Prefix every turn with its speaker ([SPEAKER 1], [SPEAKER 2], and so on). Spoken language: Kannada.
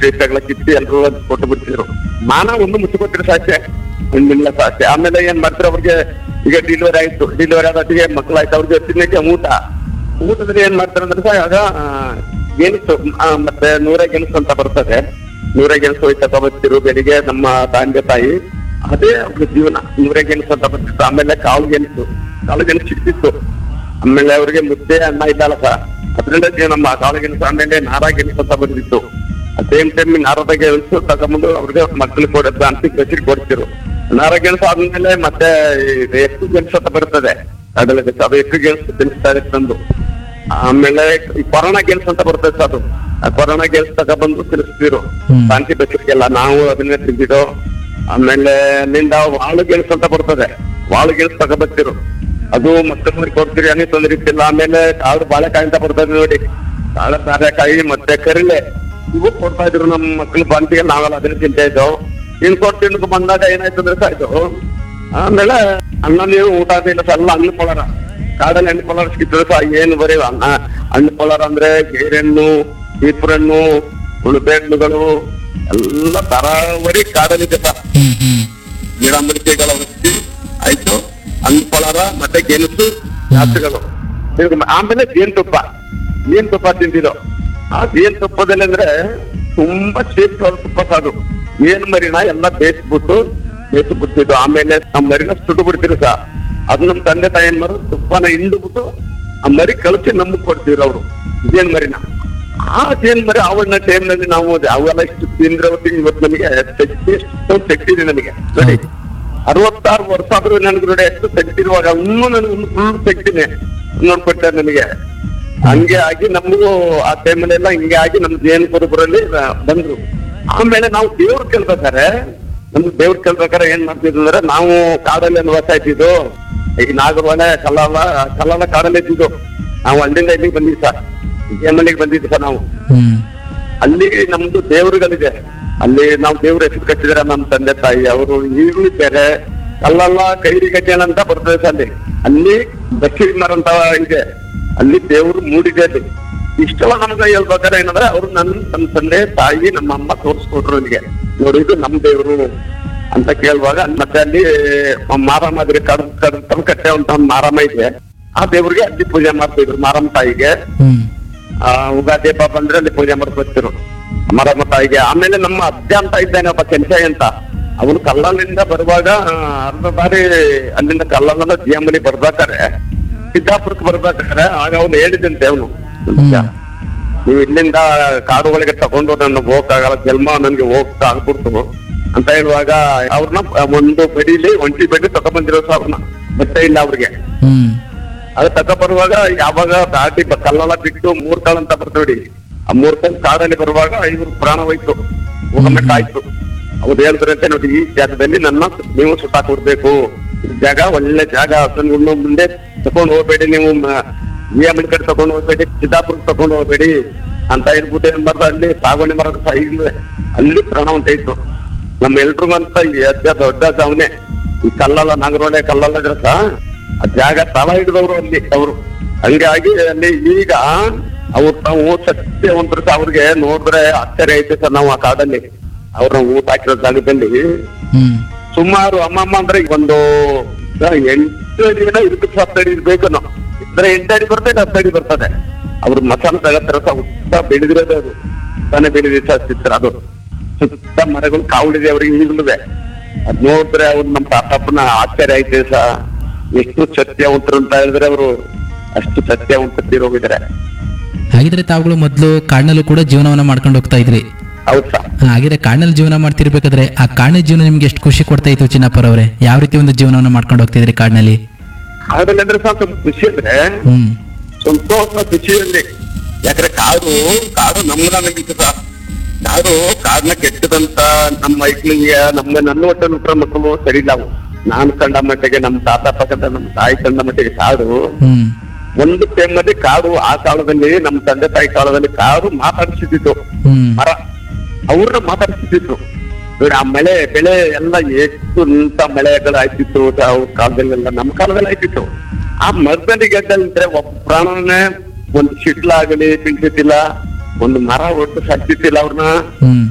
[SPEAKER 1] ಪೇಪರ್ಗಳ ಕಿತ್ತಿ ಎಲ್ಲರೂ ಅದ್ ಕೊಟ್ಟು ಬಿಡ್ತಿದ್ರು ಮಾನ ಒಂದು ಮುಚ್ಚಿಕೊಟ್ಟಿರು ಸಾಕೆ ಒಂದಿಲ್ಲ ಸಾಕೆ ಆಮೇಲೆ ಏನ್ ಮಾಡ್ತಾರೆ ಅವ್ರಿಗೆ ಈಗ ಡಿಲಿವರಿ ಆಯ್ತು ಡಿಲಿವರಿ ಆದೊಟ್ಟಿಗೆ ಮಕ್ಕಳಾಯ್ತು ಅವ್ರಿಗೆ ತಿನ್ನಕ್ಕೆ ಊಟ ಊಟದಲ್ಲಿ ಏನ್ ಮಾಡ್ತಾರೆ ಅಂದ್ರೆ ಸರ್ ಆಗ ಆ, ಗೆಣಸು ಆ, ಮತ್ತೆ ನೂರ ಗೆಣಸು ಅಂತ ಬರ್ತದೆ ನೂರ ಗೆಣಸು ಹೋಯ್ತಾ ತಗೋತಿರು ಬೆಳಿಗ್ಗೆ ನಮ್ಮ ತಂದೆ ತಾಯಿ ಅದೇ ಅವ್ರ ಜೀವನ ನೂರ ಗೆಣಸು ಅಂತ ಬರ್ತಿತ್ತು ಆಮೇಲೆ ಕಾಳು ಗೆಣಸು ಕಾಳು ಗೆಣಸು ಸಿಕ್ತಿತ್ತು ಆಮೇಲೆ ಅವ್ರಿಗೆ ಮುದ್ದೆ ಅನ್ನ ಇದ್ದಲ್ಲ ಸರ್ ಅದ್ರಿಂದ ನಮ್ಮ ಕಾಳು ಗೆಣಸು ಆಮೇಲೆ ನಾರ ಗೆಣಸು ಅಂತ ಬಂದಿತ್ತು ಸೇಮ್ ಟೈಮ್ ನಾರದ ಗೆಣಸು ತಗೊಂಡು ಅವ್ರಿಗೆ ಮಕ್ಕಳು ಕೊಡೋದು ಅಂತ ಕಸಿರಿ ಕೊಡ್ತಿರು ನಾರ ಗೆಣಸು ಆದ್ಮೇಲೆ ಮತ್ತೆ ಇದು ಎಕ್ಕು ಗೆಣಸು ಅಂತ ಬರ್ತದೆ ಅದೆಲ್ಲ ಅದು ಎಕ್ಕು ಗೆಣಸು ತಿನ್ನಿಸ್ತಾರೆ ತಂದು ಆಮೇಲೆ ಈ ಕೊರೋನಾ ಗೆಲ್ಸ್ ಅಂತ ಬರ್ತದೆ ಸರ್ ಅದು ಆ ಕೊರೋನಾ ಗೆಲ್ಸ್ ತಗೊಬಂದು ತಿನ್ನಿಸ್ತಿರು
[SPEAKER 2] ಹ್ಮ್.
[SPEAKER 1] ಶಾಂತಿ ಬಚ್ಚರಿಗೆಲ್ಲ ನಾವು ಅದನ್ನೇ ತಿಂದಿದ್ದು ಆಮೇಲೆ ಅಲ್ಲಿಂದ ವಾಳು ಗೆಲ್ಸ್ ಅಂತ ಬರ್ತದೆ ವಾಳು ಗೆಲ್ಸ್ ತಗೊಬರ್ತಿರು ಅದು ಮಕ್ಕಳಿಗೆ ಕೊಡ್ತೀರಿ ಅನ್ನೋ ತೊಂದ್ರೆ ಇತ್ತಿಲ್ಲ ಆಮೇಲೆ ಕಾಳು ಬಾಳೆಕಾಯಿ ಅಂತ ಬರ್ತದೆ ನೋಡಿ ಕಾಳು ಬಾಳೆಕಾಯಿ ಮತ್ತೆ ಕರಿಲೆ ಇವು ಕೊಡ್ತಾ ಇದ್ರು ನಮ್ಮ ಮಕ್ಳು ಬಂತಿಗೆ ನಾವೆಲ್ಲ ಅದನ್ನ ತಿಂತಾ ಇದ್ದವು ಇನ್ ಕೊಟ್ಟು ತಿನ್ಕೊ ಬಂದಾಗ ಏನಾಯ್ತು ಅಂದ್ರೆ ಸಾಯ್ತು ಆಮೇಲೆ ಅನ್ನ ನೀವು ಊಟ ಇಲ್ಲ ಸರ್ ಎಲ್ಲ ಹಣ್ಣು ಪೊಳರ ಕಾಡಲ್ಲಿ ಹಣ್ಣು ಪೊಳರ ಸಿಕ್ಕಿದ್ರು ಸಹ ಏನು ಬರೀ ಅನ್ನ ಹಣ್ಣು ಪೊಳರ ಅಂದ್ರೆ ಗೇರೆಣ್ಣು ಹಣ್ಣು ಉಳುಬೆ ಹಣ್ಣುಗಳು ಎಲ್ಲ ತರಾವರಿ ಕಾಡಲ್ಲಿದೆ ಸರ್
[SPEAKER 2] ಹ್ಮ್ ಹ್ಮ್
[SPEAKER 1] ಗಿಡ ಮಡಿಕೆಗಳ ವೃತ್ತಿ ಆಯ್ತು ಹಣ್ಣು ಪೊಳರ ಮತ್ತೆ ಗೆಣಸು ಜಾತಿಗಳು ಇವ್ರು ಆಮೇಲೆ ಜೇನುತುಪ್ಪ ಜೇನುತುಪ್ಪ ತಿಂದಿದ್ದು ಆ ಜೇನುತುಪ್ಪದಲ್ಲಿ ಅಂದ್ರೆ ತುಂಬಾ ಶೇಪ್ ತುಪ್ಪ ಸರ್ ಅದು ಏನ್ ಮರಿನ ಎಲ್ಲ ಬೇಯಿಸ್ಬಿಟ್ಟು ಬೇಯಿಸಿ ಬಿಡ್ತಿದ್ದು ಆಮೇಲೆ ಆ ಮರಿನ ಸುಟ್ಟು ಬಿಡ್ತಿರು ಸಹ ಅದು ನಮ್ ತಂದೆ ತಾಯಿ ಏನ್ ಮಾಡೋದು ತುಪ್ಪನ ಹಿಂಡ್ಬಿಟ್ಟು ಆ ಮರಿ ಕಳಿಸಿ ನಮಗ್ ಕೊಡ್ತಿದ್ರು ಅವರು ಜೇನ್ ಮರಿನ ಆ ಜೇನ್ ಮರಿ ಅವನ್ನ ಟೈಮ್ ನಲ್ಲಿ ನಾವು ಅವೆಲ್ಲ ಇಷ್ಟು ತಿಂದ್ರೆ ಹೊತ್ತಿಗೆ ಇವತ್ತು ನಮಗೆ ಶಕ್ತಿ ಎಷ್ಟು ಶಕ್ತಿ ಇದೆ ನಮಗೆ ನೋಡಿ ಅರವತ್ತಾರು ವರ್ಷ ಆದ್ರೂ ನನ್ಗೆ ನೋಡಿ ಎಷ್ಟು ಶಕ್ತಿ ಇರುವಾಗ ಇನ್ನೂ ನನಗೆ ಒಂದು ಫುಲ್ ಶಕ್ತಿನೇ ನೋಡ್ಕೊಟ್ಟಾರೆ ನನಗೆ ಹಂಗೆ ಆಗಿ ನಮಗೂ ಆ ಟೈಮಲ್ಲೆಲ್ಲ ಹಿಂಗೆ ಆಗಿ ನಮ್ ಜೇನು ಕುರುಬರಲ್ಲಿ ಬಂದ್ರು ಆಮೇಲೆ ನಾವು ದೇವ್ರ ಕೇಳ್ಬೇಕಾರೆ ನಮ್ಗೆ ದೇವ್ರ ಕೇಳ್ಬೇಕಾರೆ ಏನ್ ಮಾಡ್ತಿದ್ವಿ ಅಂದ್ರೆ ನಾವು ಕಾಡಲ್ಲಿ ವಾಸ ಇದ್ದಿದ್ದು ಈ ನಾಗರವನೆ ಕಲ್ಲಲ್ಲ ಕಲ್ಲಲ್ಲ ಕಾಡಲ್ಲಿ ಇದ್ದಿದ್ದು ನಾವು ಅಲ್ಲಿಂದ ಇಲ್ಲಿಗೆ ಬಂದಿದ್ವಿ ಸರ್ ಮನೆಗೆ ಬಂದಿದ್ವಿ ಸರ್ ನಾವು
[SPEAKER 2] ಹ್ಮ್
[SPEAKER 1] ಅಲ್ಲಿ ನಮ್ದು ದೇವರುಗಳಿದೆ ಅಲ್ಲಿ ನಾವು ದೇವ್ರ ಹೆಸರು ಕಟ್ಟಿದ್ರೆ ನಮ್ಮ ತಂದೆ ತಾಯಿ ಅವರು ಈಗಲೂ ಬೇರೆ ಕಲ್ಲಲ್ಲ ಕೈರಿ ಗಜ್ಜನ ಅಂತ ಬರ್ತದೆ ಸರ್ ಅಲ್ಲಿ ಅಲ್ಲಿ ದಕ್ಷಿಣ ಮರ ಅಂತ ಇದೆ ಅಲ್ಲಿ ದೇವ್ರು ಮೂಡಿದೆ ಅಲ್ಲಿ ಇಷ್ಟೆಲ್ಲ ನಮ್ಗೆ ಹೇಳ್ಬೇಕಾದ್ರೆ ಏನಂದ್ರೆ ಅವ್ರು ನನ್ನ ನಮ್ಮ ತಂದೆ ತಾಯಿ ನಮ್ಮ ಅಮ್ಮ ತೋರಿಸ್ಕೊಟ್ರು ನನಗೆ ನೋಡಿ ಇದು ನಮ್ ದೇವ್ರು ಅಂತ ಕೇಳುವಾಗ ಮತ್ತೆ ಅಲ್ಲಿ ಮಾರಮ್ಮ ಇದ್ರೆ ಕಡ್ ಕಡ್ ಕಟ್ಟೆ ಅಂತ ಒಂದು ಮಾರಮ್ಮ ಇದೆ ಆ ದೇವ್ರಿಗೆ ಅಲ್ಲಿ ಪೂಜೆ ಮಾಡ್ತಿದ್ರು ಮಾರಮ್ಮ ತಾಯಿಗೆ
[SPEAKER 2] ಹ್ಮ್
[SPEAKER 1] ಆ, ಉಗಾದಿ ಹಬ್ಬ ಬಂದ್ರೆ ಅಲ್ಲಿ ಪೂಜೆ ಮಾಡ್ಕೊತಿರು ಮರಮ್ಮ ತಾಯಿಗೆ ಆಮೇಲೆ ನಮ್ಮ ಅಜ್ಜ ಅಂತ ಇದ್ದಾನೆ ಒಬ್ಬ ಕೆಂಚ ಅಂತ ಅವನು ಕಲ್ಲಲ್ಲಿಂದ ಬರುವಾಗ ಆ, ಅರ್ಧ ಬಾರಿ ಅಲ್ಲಿಂದ ಕಲ್ಲಲ್ಲ ಜಿಯಮ್ಮನಿ ಬರ್ಬೇಕಾರೆ ಸಿದ್ದಾಪುರಕ್ಕೆ ಬರ್ಬೇಕಾರೆ ಆಗ ಅವನು ಹೇಳಿದಂತೆ ಅವನು ನೀವು ಇಲ್ಲಿಂದ ಕಾಡು ಒಳಗೆ ತಗೊಂಡು ನನ್ನ ಹೋಗಕ್ಕಾಗಲ್ಲ ಜನ್ಮ ನನ್ಗೆ ಹೋಗಕ್ ಆಗ್ಬಿಡ್ತು ಅಂತ ಹೇಳುವಾಗ ಅವ್ರನ್ನ ಒಂದು ಬೆಡಿಲಿ ಒಂಟಿ ಬೆಡಿ ತಗೊಂಡ್ಬಂದಿರೋ ಅವ್ರನ್ನ ಬಟ್ಟೆ ಇಲ್ಲ ಅವ್ರಿಗೆ
[SPEAKER 2] ಹ್ಮ್
[SPEAKER 1] ಅದು ತಕ ಬರುವಾಗ ಯಾವಾಗ ದಾಟಿ ಬ- ಕಲ್ಲೆಲ್ಲ ಬಿಟ್ಟು ಮೂರ್ ಕಾಲ್ ಅಂತ ಬರ್ತೀವಿ ಆ ಮೂರ್ ಕಾಲ್ ಕಾಡಲ್ಲಿ ಬರುವಾಗ ಇವ್ರು ಪ್ರಾಣ ಹೋಯ್ತು ಹೋಗಬೇಕಾಯ್ತು ಅವ್ರು ಹೇಳಿದ್ರಂತೆ ನೋಡಿ ಈ ಜಾಗದಲ್ಲಿ ನನ್ನ ನೀವು ಸುಟ್ಟಾಕ್ ಕೊಡ್ಬೇಕು ಈ ಜಾಗ ಒಳ್ಳೆ ಜಾಗ ಅದನ್ನ ಮುಂದೆ ತಗೊಂಡು ಹೋಗ್ಬೇಡಿ ನೀವು ನಿಯಮನ ಕಡೆ ತಗೊಂಡು ಹೋಗ್ಬೇಡಿ ಸಿದ್ದಾಪುರ ತಗೊಂಡು ಹೋಗ್ಬೇಡಿ ಅಂತ ಹೇಳ್ಬಿಟ್ಟು ಏನ್ ಮಾಡ್ದ ಅಲ್ಲಿ ಸಾಗುವಳಿ ಮರದ ಸೈಡ್ ಅಲ್ಲಿ ಪ್ರಾಣ ಹೊಂಟೈತು ನಮ್ಮ ಎಲ್ರಿಗೂ ಅಂತ ಈ ಅಜ್ಜ ದೊಡ್ಡ ಅವನೇ ಈ ಕಲ್ಲಲ್ಲ ನಾಗರೋಳೆ ಕಲ್ಲಲ್ಲ ಇದ್ರಸ ಆ ಜಾಗ ತಲ ಹಿಡಿದವರು ಅಲ್ಲಿ ಅವರು ಹಂಗಾಗಿ ಅಲ್ಲಿ ಈಗ ಅವ್ರು ನಾವು ಸತ್ಯವಂತರು ಸಹ ಅವ್ರಿಗೆ ನೋಡಿದ್ರೆ ಆಶ್ಚರ್ಯ ಐತೆ ಸರ್ ನಾವು ಆ ಕಾಡಲ್ಲಿ ಅವ್ರನ್ನ ಊಟ ಹಾಕಿರೋ ಜಾಗದಲ್ಲಿ
[SPEAKER 2] ಹ್ಮ್
[SPEAKER 1] ಸುಮಾರು ಅಮ್ಮಮ್ಮ ಅಂದ್ರೆ ಈಗ ಒಂದು ಎಂಟು ಅಡಿನ ಇದಕ್ಕೆ ಹತ್ತು ಅಡಿ ಇರ್ಬೇಕು ನಾವು ಇದ್ರೆ ಎಂಟು ಅಡಿ ಬರ್ತದೆ ಹತ್ತು ಅಡಿ ಬರ್ತದೆ ಅವ್ರ ಮಸಾಲ ತಗತ್ತರ ಸಹ ಉದ್ದ ಬೆಳೆದಿರೋದು ಅದು ತಾನೇ ಬೆಳೆದಿದ್ದ ಚಿತ್ರ ಅದು ಸುತ್ತ ಮರಗಳು ಕಾವಲಿದೆ ಅವ್ರಿಗೆ ಈಗಲೂ ಅದ್ ನೋಡಿದ್ರೆ ಅವ್ರು ನಮ್ಮ ತಾತಪ್ಪನ ಆಶ್ಚರ್ಯ ಐತೆ ಸಹ ಎಷ್ಟು ಸತ್ಯವಂತರು ಅಂತ ಹೇಳಿದ್ರೆ ಅವರು ಅಷ್ಟು ಸತ್ಯವಂತರಿರೋಗಿದ್ದಾರೆ
[SPEAKER 2] ಹಾಗಿದ್ರೆ ತಾವುಗಳು ಮೊದಲು ಕಾಡಿನಲ್ಲೂ ಕೂಡ ಜೀವನವನ್ನ ಮಾಡ್ಕೊಂಡು ಹೋಗ್ತಾ ಇದ್ರಿ
[SPEAKER 1] ಹೌದ್ ಸರ್
[SPEAKER 2] ಹಾ, ಹಾಗಿದ್ರೆ ಕಾಡಿನಲ್ಲಿ ಜೀವನ ಮಾಡ್ತಿರ್ಬೇಕಾದ್ರೆ ಆ ಕಾಡಿನ ಜೀವನ ನಿಮ್ಗೆ ಎಷ್ಟು ಖುಷಿ ಕೊಡ್ತಾ ಇತ್ತು ಚಿನ್ನಪ್ಪರ್ ಅವರೇ ಯಾವ ರೀತಿ ಒಂದು ಜೀವನವನ್ನ ಮಾಡ್ಕೊಂಡು ಹೋಗ್ತಿದ್ರಿ ಕಾಡಿನಲ್ಲಿ
[SPEAKER 1] ಆಮೇಲೆ ಅಂದ್ರೆ ಸಹ ಸ್ವಲ್ಪ ಖುಷಿ ಅಂದ್ರೆ
[SPEAKER 2] ಹ್ಮ್
[SPEAKER 1] ಸಂತೋಷ ಖುಷಿಯಲ್ಲಿ ಯಾಕಂದ್ರೆ ಕಾಡು ಕಾಡು ನಮ್ಮನ್ನ ನಂಬಿಕೆ ಸಹ ಕಾಡು ಕಾಡನ್ನ ಕೆಟ್ಟದಂತ ನಮ್ಮ ಮೈಕ್ಳಿಗೆ ನಮ್ಮ ನನ್ನ ಒಟ್ಟ ಹುಟ್ಟಿರೋ ಮಕ್ಕಳು ಸರಿ ಇಲ್ಲ ಅವು ನಾನು ಕಂಡ ಮಟ್ಟಿಗೆ ನಮ್ಮ ತಾತ ಪಕ್ಕದ ನಮ್ಮ ತಾಯಿ ಕಂಡ ಮಟ್ಟಿಗೆ ಕಾಡು
[SPEAKER 2] ಹ್ಮ್
[SPEAKER 1] ಒಂದು ಟೈಮಲ್ಲಿ ಕಾಡು ಆ ಕಾಲದಲ್ಲಿ ನಮ್ಮ ತಂದೆ ತಾಯಿ ಕಾಲದಲ್ಲಿ ಕಾಡು ಮಾತಾಡಿಸಿದ್ದು
[SPEAKER 2] ಹ್ಮ್
[SPEAKER 1] ಮರ ಅವ್ರನ್ನ ಮಾತಾಡಿಸ್ತಿದ್ರು ನೋಡಿ ಆ ಮಳೆ ಬೆಳೆ ಎಲ್ಲ ಎಷ್ಟು ನಿಂತ ಮಳೆಗಳು ಆಯ್ತಿತ್ತು ಅವ್ರ ಕಾಲದಲ್ಲೆಲ್ಲ ನಮ್ಮ ಕಾಲದಲ್ಲಿ ಆಯ್ತಿತ್ತು ಆ ಮರದಲ್ಲಿ ಗೆಡ್ಡಲ್ಲಿದ್ರೆ ಒಬ್ಬ ಪ್ರಾಣನೇ ಒಂದು ಶಿಟ್ಲಾಗಲಿ ಬೀಳ್ತಿದ್ದಿಲ್ಲ ಒಂದು ಮರ ಒಟ್ಟು ಸತ್ತಿತ್ತಿಲ್ಲ ಅವ್ರನ್ನ
[SPEAKER 2] ಹ್ಮ್